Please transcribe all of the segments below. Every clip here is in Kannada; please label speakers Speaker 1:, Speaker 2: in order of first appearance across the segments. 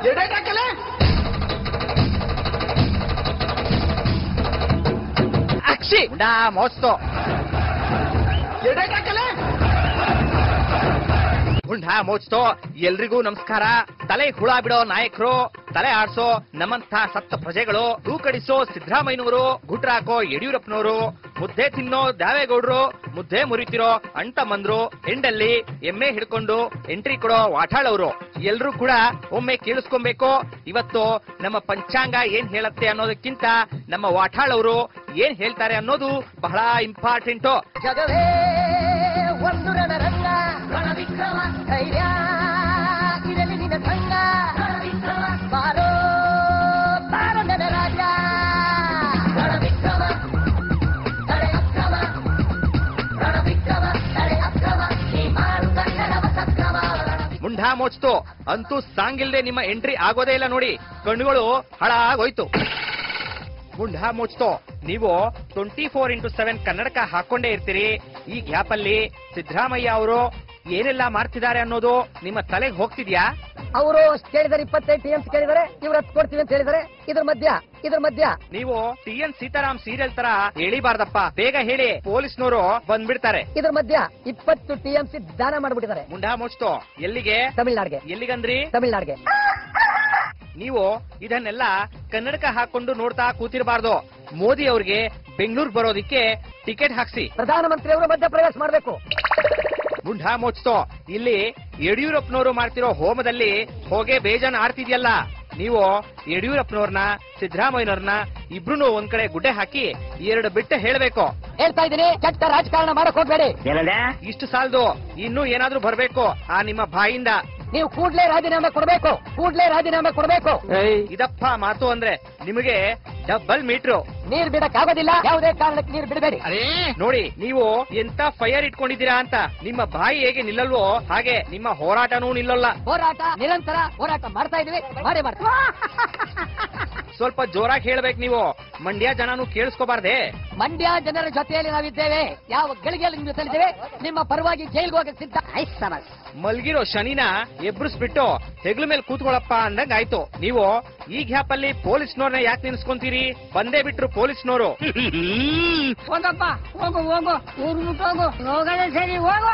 Speaker 1: ಎಡೇಟಾಕಲೆ
Speaker 2: ಅಕ್ಷಿ ಡಾ ಮೋಸ್ತೋ
Speaker 1: ಎಡೇಟಾಕಲೆ
Speaker 2: ಹುಂಡ ಮೋಚ್ತೋ ಎಲ್ರಿಗೂ ನಮಸ್ಕಾರ ತಲೆ ಹುಳ ಬಿಡೋ ನಾಯಕರು ತಲೆ ಆಡ್ಸೋ ನಮ್ಮಂಥ ಸತ್ತ ಪ್ರಜೆಗಳು ತೂಕಡಿಸೋ ಸಿದ್ದರಾಮಯ್ಯನವರು ಗುಟ್ರಾಕೋ ಯಡಿಯೂರಪ್ಪನವರು ಮುದ್ದೆ ತಿನ್ನೋ ದಾವೇಗೌಡರು ಮುದ್ದೆ ಮುರಿತಿರೋ ಅಂಟ ಮಂದ್ರು ಎಂಡಲ್ಲಿ ಎಮ್ಮೆ ಹಿಡ್ಕೊಂಡು ಎಂಟ್ರಿ ಕೊಡೋ ವಾಟಾಳವರು ಎಲ್ರೂ ಕೂಡ ಒಮ್ಮೆ ಕೇಳಿಸ್ಕೊಬೇಕು ಇವತ್ತು ನಮ್ಮ ಪಂಚಾಂಗ ಏನ್ ಹೇಳತ್ತೆ ಅನ್ನೋದಕ್ಕಿಂತ ನಮ್ಮ ವಾಟಾಳವರು ಏನ್ ಹೇಳ್ತಾರೆ ಅನ್ನೋದು ಬಹಳ ಇಂಪಾರ್ಟೆಂಟು
Speaker 3: ಜಗವೇ ಒಂದು ರಣರಂಗ ರಣವಿಕ್ರಮ ಧೈರ್ಯ ಇರಲಿ ನಿನ್ನ ಸಂಗ ರಣವಿಕ್ರಮ ಬಾರೋ ಬಾರೋ ನನ್ನ ರಾಜ ರಣವಿಕ್ರಮ ತಡೆ ಅಕ್ರಮ ರಣವಿಕ್ರಮ ತಡೆ ಅಕ್ರಮ ನೀ ಮಾರು ಕನ್ನಡವ ಸಕ್ರಮ
Speaker 2: ಮುಂಡಾ ಮೋಚ್ತು ಅಂತೂ ಸಾಂಗ್ ಇಲ್ದೆ ನಿಮ್ಮ ಎಂಟ್ರಿ ಆಗೋದೇ ಇಲ್ಲ ನೋಡಿ ಕಣ್ಣುಗಳು ಹಾಳಾಗೋಯ್ತು ಮುಂಡಾ ಮುಚ್ತೋ ನೀವು ಟ್ವೆಂಟಿ ಫೋರ್ ಇಂಟು ಸೆವೆನ್ ಕನ್ನಡಕ ಹಾಕೊಂಡೇ ಇರ್ತೀರಿ ಈ ಗ್ಯಾಪ್ ಅಲ್ಲಿ ಸಿದ್ದರಾಮಯ್ಯ ಅವರು ಏನೆಲ್ಲ ಮಾಡ್ತಿದ್ದಾರೆ ಅನ್ನೋದು ನಿಮ್ಮ ತಲೆಗೆ ಹೋಗ್ತಿದ್ಯಾ
Speaker 3: ಅವರು ಕೇಳಿದರೆ ಇಪ್ಪತ್ತೈದು ಟಿ ಎಂ ಕೇಳಿದರೆ ಇವ್ರು ಹತ್ತು ಕೊಡ್ತೀವಿ ಅಂತ ಹೇಳಿದರೆ ಇದ್ರ ಮಧ್ಯ ಇದ್ರ ಮಧ್ಯ
Speaker 2: ನೀವು ಟಿ ಎನ್ ಸೀತಾರಾಮ್ ಸೀರಿಯಲ್ ತರ ಹೇಳಿಬಾರ್ದಪ್ಪ ಬೇಗ ಹೇಳಿ ಪೊಲೀಸ್ನವರು ಬಂದ್ಬಿಡ್ತಾರೆ
Speaker 3: ಇದ್ರ ಮಧ್ಯ ಇಪ್ಪತ್ತು ಟಿ ಎಂ ಸಿ ದಾನ ಮಾಡ್ಬಿಟ್ಟಿದ್ದಾರೆ
Speaker 2: ಮುಂಡಾ ಮುಚ್ತೋ ಎಲ್ಲಿಗೆ
Speaker 3: ತಮಿಳ್ನಾಡಿಗೆ
Speaker 2: ಎಲ್ಲಿಗಂದ್ರಿ
Speaker 3: ತಮಿಳ್ನಾಡಿಗೆ
Speaker 2: ನೀವು ಇದನ್ನೆಲ್ಲ ಕನ್ನಡಕ ಹಾಕೊಂಡು ನೋಡ್ತಾ ಕೂತಿರಬಾರ್ದು ಮೋದಿ ಅವ್ರಿಗೆ ಬೆಂಗಳೂರು ಬರೋದಿಕ್ಕೆ ಟಿಕೆಟ್ ಹಾಕ್ಸಿ
Speaker 3: ಪ್ರಧಾನಮಂತ್ರಿ ಅವರು ಮಧ್ಯ ಪ್ರವೇಶ ಮಾಡಬೇಕು
Speaker 2: ಮುಂಡಾ ಮುಚ್ತೋ ಇಲ್ಲಿ ಯಡಿಯೂರಪ್ಪನವರು ಮಾಡ್ತಿರೋ ಹೋಮದಲ್ಲಿ ಹೋಗೆ ಬೇಜಾನ್ ಆಡ್ತಿದ್ಯಲ್ಲ ನೀವು ಯಡಿಯೂರಪ್ಪನವ್ರನ್ನ ಸಿದ್ದರಾಮಯ್ಯನವ್ರನ್ನ ಇಬ್ರು ಒಂದ್ ಕಡೆ ಗುಡ್ಡೆ ಹಾಕಿ ಎರಡು ಬಿಟ್ಟು ಹೇಳ್ಬೇಕು
Speaker 3: ಹೇಳ್ತಾ ಇದ್ದೀನಿ ಕೆಟ್ಟ ರಾಜಕಾರಣ ಮಾಡಕ್ ಹೋಗ್ಬೇಡಿ
Speaker 2: ಇಷ್ಟು ಸಾಲದು ಇನ್ನೂ ಏನಾದ್ರೂ ಬರ್ಬೇಕು ಆ ನಿಮ್ಮ ಬಾಯಿಂದ
Speaker 3: ನೀವು ಕೂಡ್ಲೇ ರಾಜೀನಾಮೆ ಕೊಡಬೇಕು ಕೂಡ್ಲೇ ರಾಜೀನಾಮೆ ಕೊಡಬೇಕು
Speaker 2: ಇದಪ್ಪ ಮಾತು ಅಂದ್ರೆ ನಿಮಗೆ ಡಬಲ್ ಮೀಟ್ರು
Speaker 3: ನೀರ್ ಬಿಡಕ್ ಆಗೋದಿಲ್ಲ ಯಾವುದೇ ಕಾರಣಕ್ಕೆ ನೀರ್ ಬಿಡಬೇಡಿ
Speaker 2: ನೋಡಿ ನೀವು ಎಂತ ಫೈರ್ ಇಟ್ಕೊಂಡಿದ್ದೀರಾ ಅಂತ ನಿಮ್ಮ ಬಾಯಿ ಹೇಗೆ ನಿಲ್ಲಲ್ವೋ ಹಾಗೆ ನಿಮ್ಮ ಹೋರಾಟನೂ ನಿಲ್ಲಲ್ಲ
Speaker 3: ಹೋರಾಟ ನಿರಂತರ ಹೋರಾಟ ಮಾಡ್ತಾ ಇದೀವಿ ಮಾಡೇ ಮಾಡ್ತೀವಿ
Speaker 2: ಸ್ವಲ್ಪ ಜೋರಾಗಿ ಹೇಳ್ಬೇಕು ನೀವು ಮಂಡ್ಯ ಜನನು ಕೇಳಿಸ್ಕೋಬಾರ್ದೆ
Speaker 3: ಮಂಡ್ಯ ಜನರ ಜೊತೆಯಲ್ಲಿ ನಾವಿದ್ದೇವೆ ಯಾವ ಗಳಿಗೆಯಲ್ಲಿ ನಿಮ್ಮ ಜೊತೆಲಿದ್ದೇವೆ ನಿಮ್ಮ ಪರವಾಗಿ ಜೈಲ್ಗೆ ಹೋಗಕ್ಕೆ ಸಿದ್ಧ
Speaker 2: ಮಲ್ಗಿರೋ ಶನಿನ ಎಬ್ರಿಸ್ಬಿಟ್ಟು ಹೆಗ್ಲ ಮೇಲೆ ಕೂತ್ಕೊಳ್ಳಪ್ಪ ಅಂದಂಗ್ ಆಯ್ತು ನೀವು ಈ ಗ್ಯಾಪ್ ಅಲ್ಲಿ ಪೊಲೀಸ್ನವ್ರನ್ನ ಯಾಕೆ ನಿನ್ಸ್ಕೊಂತೀರಿ ಬಂದೇ ಬಿಟ್ರು ಪೊಲೀಸ್ನವರು
Speaker 3: ಹೋಗಪ್ಪ ಹೋಗು ಹೋಗು ಊರ್ಬಿಟ್ಟು ಹೋಗು ಹೋಗದೆ ಸರಿ ಹೋಗು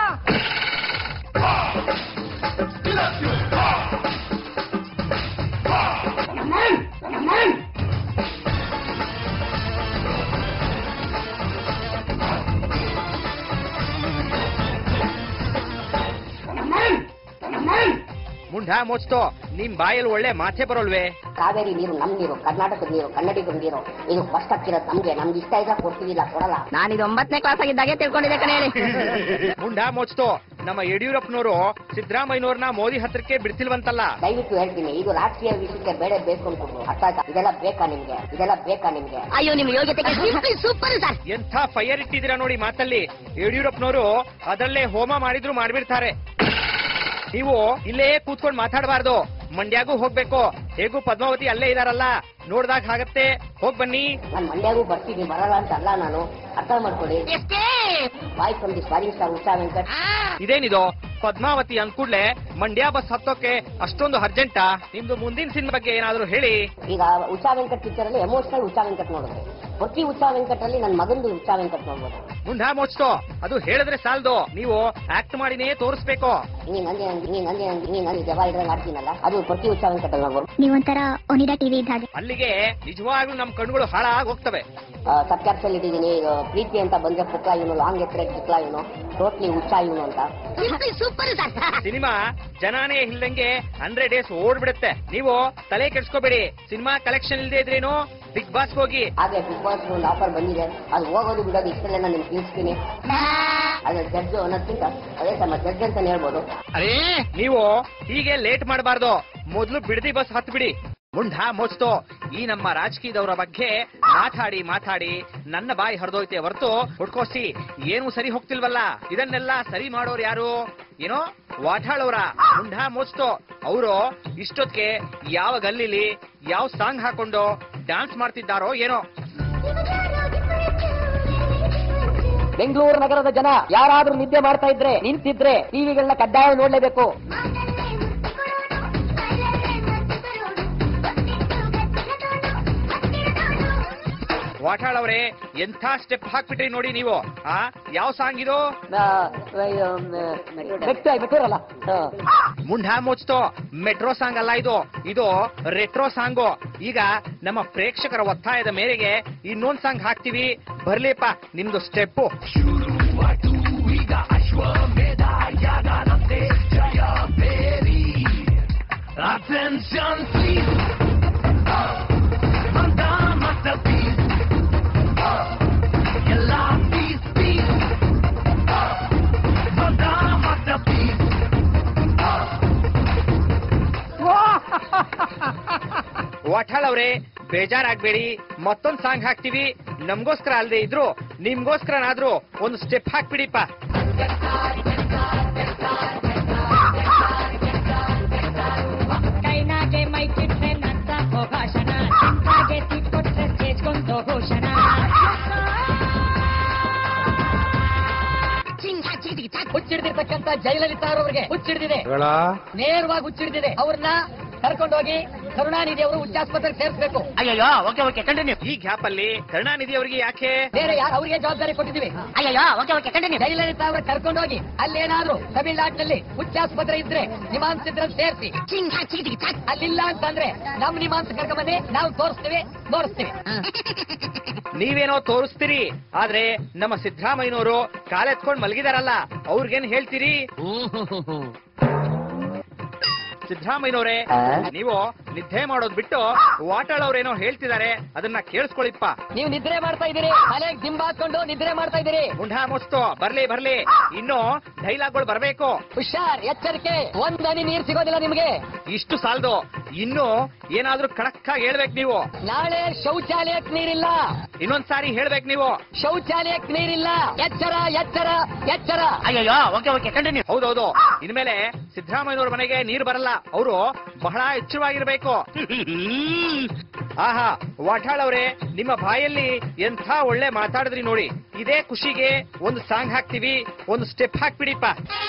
Speaker 2: ಮುಂಡಾ ಮೋಚ್ತೋ ನಿಮ್ ಬಾಯಲ್ಲಿ ಒಳ್ಳೆ ಮಾತೆ ಬರೋಲ್ವೇ
Speaker 4: ಕಾವೇರಿ ನೀರು ನಮ್ ನೀರು ಕರ್ನಾಟಕದ ನೀರು ಕನ್ನಡಿಗರ ನೀರು ಇದು ಫಸ್ಟ್ ಹಾಕಿರೋದು ನಮ್ಗೆ ನಮ್ಗೆ ಇಷ್ಟ ಇದ್ರೆ ಕೊಡ್ತೀವಿ ಇಲ್ಲ ಕೊಡಲ್ಲ
Speaker 3: ನಾನಿದು ಒಂಬತ್ತನೇ ಕ್ಲಾಸ್ ಆಗಿದ್ದಾಗೆ ತಿಳ್ಕೊಂಡಿದ್ದೆ ಕಣ ಹೇಳಿ
Speaker 2: ಮುಂಡಾ ಮೋಚ್ತೋ ನಮ್ಮ ಯಡಿಯೂರಪ್ಪನವರು ಸಿದ್ದರಾಮಯ್ಯನವ್ರನ್ನ ಮೋದಿ ಹತ್ರಕ್ಕೆ ಬಿಡ್ತಿಲ್ವಂತಲ್ಲ
Speaker 4: ದಯವಿಟ್ಟು ಹೇಳ್ತೀನಿ ಇದು ರಾಜಕೀಯ ವಿಷಯಕ್ಕೆ ಬೇಡ ಬೇಕು ಅನ್ಕೊಂಡು ಅರ್ಥ ಆಯ್ತಾ ಇದೆಲ್ಲ ಬೇಕಾ ನಿಮ್ಗೆ ಇದೆಲ್ಲ ಬೇಕಾ ನಿಮ್ಗೆ
Speaker 3: ಅಯ್ಯೋ ನಿಮ್ ಯೋಗ್ಯತೆಗೆ ಸೂಪರ್ ಸರ್
Speaker 2: ಎಂಥ ಫೈರ್ ಇಟ್ಟಿದ್ದೀರಾ ನೋಡಿ ಮಾತಲ್ಲಿ ಯಡಿಯೂರಪ್ಪನವರು ಅದರಲ್ಲೇ ಹೋಮ ಮಾಡಿದ್ರು ಮಾಡ್ಬಿಡ್ತಾರೆ ನೀವು ಇಲ್ಲೇ ಕೂತ್ಕೊಂಡು ಮಾತಾಡಬಾರ್ದು ಮಂಡ್ಯಾಗೂ ಹೋಗ್ಬೇಕು ಹೇಗೂ ಪದ್ಮಾವತಿ ಅಲ್ಲೇ ಇದಾರಲ್ಲ ನೋಡ್ದಾಗ ಆಗತ್ತೆ ಹೋಗ್ ಬನ್ನಿ
Speaker 4: ನಾನು ಮಂಡ್ಯಾಗೂ ಬರ್ತೀನಿ ಬರಲ್ಲ ಅಂತ ಅಲ್ಲ ನಾನು ಅರ್ಥ ಮಾಡ್ಕೊಳ್ಳಿ boy from the starring star Usha Venkat
Speaker 2: ಇದೇನಿದು ಪದ್ಮಾವತಿ ಅಂದ್ಕೂಡ್ಲೆ ಮಂಡ್ಯ ಬಸ್ ಹತ್ತೋಕೆ ಅಷ್ಟೊಂದು ಅರ್ಜೆಂಟಾ ನಿಮ್ದು ಮುಂದಿನ ಸಿನಿಮಾ ಬಗ್ಗೆ ಏನಾದ್ರೂ ಹೇಳಿ
Speaker 4: ಈಗ ಉಷಾ ವೆಂಕಟ್ ಪಿಕ್ಚರ್ ಅಲ್ಲಿ ಎಮೋಷನಲ್ ಉಷಾ ವೆಂಕಟ್ ನೋಡಿದ್ರೆ ಪ್ರತಿ ಉಷಾ ವೆಂಕಟ್ ಅಲ್ಲಿ ನನ್ನ ಮಗಂದು ಉಷಾ ವೆಂಕಟ್ ನೋಡ್ಬೋದು
Speaker 2: ಮುಂಡಾ ಮೋಚ್ತೋ ಅದು ಹೇಳಿದ್ರೆ ಸಾಲ್ದು ನೀವು ಆಕ್ಟ್ ಮಾಡಿನೇ ತೋರಿಸ್ಬೇಕು
Speaker 4: ನೀ ನಂದೆ ನೀ ನಂದೆ ನೀ ನಂಗೆ ಜವ ಇದ್ರಂಗೆ ಆಡ್ತೀನಲ್ಲ ಅದು ಪ್ರತಿ ಉಷಾ ವೆಂಕಟ್ ಅಲ್ಲಿ ನೋಡ್ಬೋದು
Speaker 5: ನೀವೊಂಥರ ಒನಿಡಾ ಟಿವಿ ಇದ್ದ ಹಾಗೆ
Speaker 2: ಅಲ್ಲಿಗೆ ನಿಜವಾಗ್ಲೂ ನಮ್ ಕಣ್ಗಳು ಹಾಳಾಗಿ ಹೋಗ್ತವೆ
Speaker 4: ಸಬ್ ಕ್ಯಾಪ್ಸಲ್ ಇಟ್ಟಿದ್ದೀನಿ ಇದು ಪ್ರೀತಿ ಅಂತ ಬಂದ್ರೆ ಪುಕ್ಕ ಇವನು ಲಾಂಗ್ ಎತ್ತರ ಚಿಕ್ಲ ಇವನು ಟೋಟ್ಲಿ ಉಚ್ಚ ಇವನು ಅಂತ
Speaker 3: ಸೂಪರ್ ಸರ್
Speaker 2: ಸಿನಿಮಾ ಜನಾನೇ ಇಲ್ದಂಗೆ ಹಂಡ್ರೆಡ್ ಡೇಸ್ ಓಡ್ಬಿಡುತ್ತೆ ನೀವು ತಲೆ ಕೆಡ್ಸ್ಕೋಬೇಡಿ ಸಿನಿಮಾ ಕಲೆಕ್ಷನ್ ಇಲ್ದೇ ಇದ್ರೇನು ಬಿಗ್ ಬಾಸ್ ಹೋಗಿ
Speaker 4: ಹಾಗೆ ಬಿಗ್ ಬಾಸ್ ಒಂದು ಆಫರ್ ಬಂದಿದೆ ಅದು ಹೋಗೋದು ಬಿಡೋದು ಇಷ್ಟೆಲ್ಲ ನಾನು ನಿಮ್ಗೆ ತಿಳಿಸ್ತೀನಿ ಅದೇ ಜಡ್ಜ್ ಅನ್ನೋದ್ಕಿಂತ ಅದೇ ಸಮ ಜಡ್ಜ್ ಅಂತ ಹೇಳ್ಬೋದು
Speaker 2: ನೀವು ಹೀಗೆ ಲೇಟ್ ಮಾಡಬಾರ್ದು ಮೊದ್ಲು ಬಿಡದಿ ಬಸ್ ಹತ್ ಬಿಡಿ ಮುಂಡಾ ಮೋಚ್ತೋ ಈ ನಮ್ಮ ರಾಜಕೀಯದವರ ಬಗ್ಗೆ ಮಾತಾಡಿ ಮಾತಾಡಿ ನನ್ನ ಬಾಯಿ ಹರಿದೋಯ್ತೆ ಹೊರತು ಹುಡ್ಕೋಸಿ ಏನು ಸರಿ ಹೋಗ್ತಿಲ್ವಲ್ಲ ಇದನ್ನೆಲ್ಲ ಸರಿ ಮಾಡೋರು ಯಾರು ಏನೋ ವಾಟಾಳವ್ರ ಮುಂಡಾ ಮೋಚ್ತೋ ಅವರು ಇಷ್ಟೊತ್ತಿಗೆ ಯಾವ ಗಲ್ಲಿಲಿ ಯಾವ ಸಾಂಗ್ ಹಾಕೊಂಡು ಡ್ಯಾನ್ಸ್ ಮಾಡ್ತಿದ್ದಾರೋ ಏನೋ
Speaker 3: ಬೆಂಗಳೂರು ನಗರದ ಜನ ಯಾರಾದ್ರೂ ನಿದ್ದೆ ಮಾಡ್ತಾ ಇದ್ರೆ ನಿಂತಿದ್ರೆ ಟಿವಿಗಳನ್ನ ಕಡ್ಡಾಯ ನೋಡ್ಲೇಬೇಕು
Speaker 2: ವಾಟಾಳ್ ಅವರೇ ಎಂಥ ಸ್ಟೆಪ್ ಹಾಕ್ಬಿಟ್ರಿ ನೋಡಿ ನೀವು ಆ ಯಾವ ಸಾಂಗ್ ಇದು
Speaker 3: ಮೆಟ್ಟು ಮೆಟ್ಟೂರಲ್ಲ
Speaker 2: ಮುಂಡ ಮುಚ್ತೋ ಮೆಟ್ರೋ ಸಾಂಗ್ ಅಲ್ಲ ಇದು ಇದು ರೆಟ್ರೋ ಸಾಂಗು ಈಗ ನಮ್ಮ ಪ್ರೇಕ್ಷಕರ ಒತ್ತಾಯದ ಮೇರೆಗೆ ಇನ್ನೊಂದ್ ಸಾಂಗ್ ಹಾಕ್ತಿವಿ ಬರ್ಲಿಪ್ಪ ನಿಮ್ದು ಸ್ಟೆಪ್ಪು ವಾಟಾಳ್ ಅವರೇ ಬೇಜಾರಾಗ್ಬೇಡಿ ಮತ್ತೊಂದ್ ಸಾಂಗ್ ಹಾಕ್ತಿವಿ ನಮ್ಗೋಸ್ಕರ ಅಲ್ದೇ ಇದ್ರು ನಿಮ್ಗೋಸ್ಕರನಾದ್ರೂ ಒಂದು ಸ್ಟೆಪ್ ಹಾಕ್ಬಿಡಿಪ್ಪ
Speaker 1: ಕೈನಾಗೆ ಮೈಕಿಟ್ರೆ ನಂತ ಭಾಷಣ ಹಾಗೆ ತಿಕ್ಕೊಟ್ರೆ ಸ್ಟೇಜ್ಗೊಂದು ಘೋಷಣ
Speaker 3: ಹುಚ್ಚಿಡ್ದಿರ್ತಕ್ಕಂತ ಜಯಲಲಿತಾ ಅವರಿಗೆ ಹುಚ್ಚಿಡ್ದಿದೆ ನೇರವಾಗಿ ಹುಚ್ಚಿಡ್ದಿದೆ ಅವ್ರನ್ನ ಕರ್ಕೊಂಡೋಗಿ ಕರುಣಾನಿಧಿ ಅವರು ಹುಚ್ಚಾಸ್ಪತ್ರೆಗೆ ಸೇರಿಸಬೇಕು
Speaker 4: ಅಯ್ಯಯ್ಯೋ ಓಕೆ ಓಕೆ ಕಂಟಿನ್ಯೂ
Speaker 2: ಈ ಗ್ಯಾಪ್ ಅಲ್ಲಿ ಕರುಣಾನಿಧಿ ಅವರಿಗೆ ಯಾಕೆ
Speaker 3: ಬೇರೆ ಯಾರು ಅವರಿಗೆ ಜವಾಬ್ದಾರಿ ಕೊಟ್ಟಿದ್ದೀವಿ
Speaker 4: ಅಯ್ಯಯ್ಯೋ ಓಕೆ ಓಕೆ ಕಂಟಿನ್ಯೂ
Speaker 3: ಜಯಲಲಿತಾ ಅವ್ರ ಕರ್ಕೊಂಡೋಗಿ ಅಲ್ಲೇನಾದ್ರೂ ತಮಿಳ್ನಾಡಿನಲ್ಲಿ ಹುಚ್ಚಾಸ್ಪತ್ರೆ ಇದ್ರೆ ನಿಮಾನ್ಸ್ ಇದ್ರೆ ಸೇರಿಸಿ ಅಲ್ಲಿಲ್ಲ ಅಂತಂದ್ರೆ ನಮ್ ನಿಮಾನ್ಸ್ ಕರ್ಕೊಂಬನ್ನಿ ನಾವು ತೋರಿಸ್ತೀವಿ ನೋಡಿಸ್ತೀವಿ
Speaker 2: ನೀವೇನೋ ತೋರಿಸ್ತೀರಿ ಆದ್ರೆ ನಮ್ಮ ಸಿದ್ದರಾಮಯ್ಯನವರು ಕಾಲೆತ್ಕೊಂಡ್ ಮಲಗಿದಾರಲ್ಲ ಅವ್ರಿಗೇನ್ ಹೇಳ್ತೀರಿ ಸಿದ್ದರಾಮಯ್ಯನವರೇ ನೀವು ನಿದ್ದೆ ಮಾಡೋದ್ ಬಿಟ್ಟು ವಾಟಾಳ್ ಅವ್ರೇನೋ ಹೇಳ್ತಿದ್ದಾರೆ ಅದನ್ನ ಕೇಳಿಸ್ಕೊಳಿಪ್ಪ
Speaker 3: ನೀವು ನಿದ್ರೆ ಮಾಡ್ತಾ ಇದೀರಿ ತಲೆಗೆ ದಿಂಬ ಹಾಕೊಂಡು ನಿದ್ರೆ ಮಾಡ್ತಾ ಇದೀರಿ
Speaker 2: ಮುಂಡ ಮುಚ್ತು ಬರ್ಲಿ ಬರ್ಲಿ ಇನ್ನು ಡೈಲಾಗ್ಗಳು ಬರ್ಬೇಕು
Speaker 3: ಹುಷಾರ್ ಎಚ್ಚರಿಕೆ ಒಂದ್ ಹನಿ ನೀರ್ ಸಿಗೋದಿಲ್ಲ ನಿಮ್ಗೆ
Speaker 2: ಇಷ್ಟು ಸಾಲದು ಇನ್ನು ಏನಾದ್ರೂ ಕಡಕ್ ಆಗಿ ಹೇಳ್ಬೇಕು ನೀವು
Speaker 3: ನಾಳೆ ಶೌಚಾಲಯಕ್ ನೀರಿಲ್ಲ
Speaker 2: ಇನ್ನೊಂದ್ ಸಾರಿ ಹೇಳ್ಬೇಕು ನೀವು
Speaker 3: ಶೌಚಾಲಯಕ್ ನೀರಿಲ್ಲ ಎಚ್ಚರ ಎಚ್ಚರ ಎಚ್ಚರ
Speaker 4: ಅಯ್ಯಯ್ಯೋ ಓಕೆ ಓಕೆ ಕಂಟಿನ್ಯೂ
Speaker 2: ಹೌದೌದು ಇನ್ಮೇಲೆ ಸಿದ್ದರಾಮಯ್ಯನವ್ರ ಮನೆಗೆ ನೀರು ಬರಲ್ಲ ಅವರು ಬಹಳ ಎಚ್ಚರವಾಗಿರ್ಬೇಕು ಆಹಾ ವಾಟಾಳ್ ಅವರೇ ನಿಮ್ಮ ಬಾಯಲ್ಲಿ ಎಂಥ ಒಳ್ಳೆ ಮಾತಾಡಿದ್ರಿ ನೋಡಿ ಇದೇ ಖುಷಿಗೆ ಒಂದು ಸಾಂಗ್ ಹಾಕ್ತಿವಿ ಒಂದು ಸ್ಟೆಪ್ ಹಾಕ್ಬಿಡಿಪ್ಪ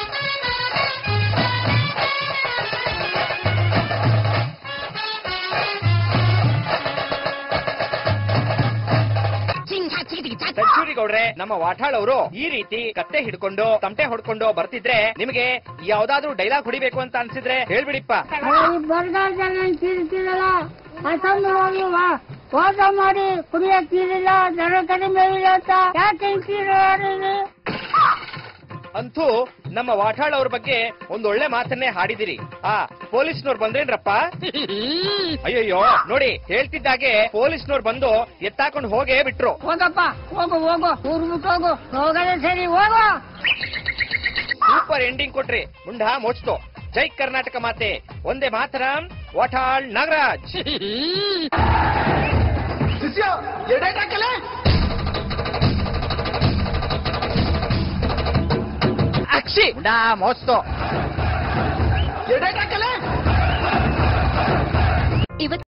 Speaker 2: ಸೆಂಚುರಿ ಗೌಡ್ರೆ ನಮ್ಮ ವಾಟಾಳ್ ಅವರು ಈ ರೀತಿ ಕತ್ತೆ ಹಿಡ್ಕೊಂಡು ತಮಟೆ ಹೊಡ್ಕೊಂಡು ಬರ್ತಿದ್ರೆ ನಿಮಗೆ ಯಾವ್ದಾದ್ರೂ ಡೈಲಾಗ್ ಹೊಡಿಬೇಕು ಅಂತ ಅನ್ಸಿದ್ರೆ ಹೇಳ್ಬಿಡಿಪ್ಪ
Speaker 6: ಈ ಬರಗಾಲದಲ್ಲಿ ತೀರ್ತಿರಲ್ಲ ಅಸಂದು ಹೋಗಿ ವಾ- ವಾಸ ಮಾಡಿ ಕುಡಿಯಕ್ ನೀರಿಲ್ಲ ದರ ಕಡಿಮೆ ಇಲ್ಲ ಅಂತ ಯಾಕೆ ಹಿಂಗ್ತೀರಿ
Speaker 2: ಅಂತೂ ನಮ್ಮ ವಾಟಾಳ್ ಅವ್ರ ಬಗ್ಗೆ ಒಂದೊಳ್ಳೆ ಮಾತನ್ನೇ ಹಾಡಿದಿರಿ ಆ ಪೊಲೀಸ್ನವ್ರು ಬಂದ್ರೇನ್ರಪ್ಪ ಅಯ್ಯಯ್ಯೋ ನೋಡಿ ಹೇಳ್ತಿದ್ದಾಗೆ ಪೊಲೀಸ್ನವ್ರು ಬಂದು ಎತ್ತಾಕೊಂಡು ಹೋಗೇ ಬಿಟ್ರು
Speaker 6: ಹೋಗಪ್ಪ ಹೋಗು ಹೋಗು ಊರ್ ಬಿಟ್ಟು ಹೋಗು ಹೋಗದೆ ಸರಿ ಹೋಗು
Speaker 2: ಸೂಪರ್ ಎಂಡಿಂಗ್ ಕೊಟ್ರಿ ಮುಂಡ ಮೋಚ್ತು ಜೈ ಕರ್ನಾಟಕ ಮಾತೆ ಒಂದೇ ಮಾತರಂ ವಾಟಾಳ್ ನಾಗರಾಜ್ ಅಕ್ಷಿ ಮುಂಡ ಮೋಚ್ತು
Speaker 5: ಇವತ್ತು